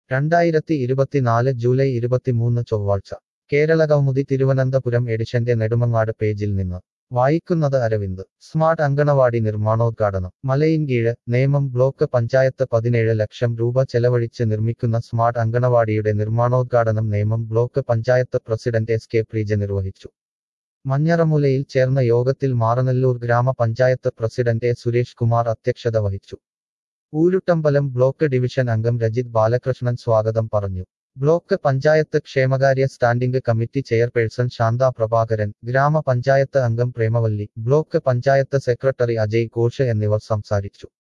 രണ്ടായിരത്തി ഇരുപത്തിനാല് ജൂലൈ ഇരുപത്തിമൂന്ന് ചൊവ്വാഴ്ച കേരള കൗമുദി തിരുവനന്തപുരം എഡിഷന്റെ നെടുമങ്ങാട് പേജിൽ നിന്ന് വായിക്കുന്നത് അരവിന്ദ് സ്മാർട്ട് അങ്കണവാടി നിർമ്മാണോദ്ഘാടനം മലയിൻകീഴ് നേമം ബ്ലോക്ക് പഞ്ചായത്ത് പതിനേഴ് ലക്ഷം രൂപ ചെലവഴിച്ച് നിർമ്മിക്കുന്ന സ്മാർട്ട് അങ്കണവാടിയുടെ നിർമ്മാണോദ്ഘാടനം Nemom block panchayat president S K Preeja നിർവഹിച്ചു മഞ്ഞറമുലയിൽ ചേർന്ന യോഗത്തിൽ മാറനല്ലൂർ ഗ്രാമപഞ്ചായത്ത് പ്രസിഡന്റ് എ സുരേഷ് കുമാർ അധ്യക്ഷത വഹിച്ചു ഊരുട്ടമ്പലം ബ്ലോക്ക് ഡിവിഷൻ അംഗം രജിത് ബാലകൃഷ്ണൻ സ്വാഗതം പറഞ്ഞു ബ്ലോക്ക് പഞ്ചായത്ത് ക്ഷേമകാര്യ standing committee chairperson Shantha Prabhakaran grama panchayat അംഗം പ്രേമവല്ലി ബ്ലോക്ക് പഞ്ചായത്ത് സെക്രട്ടറി അജയ് ഘോഷ് എന്നിവർ സംസാരിച്ചു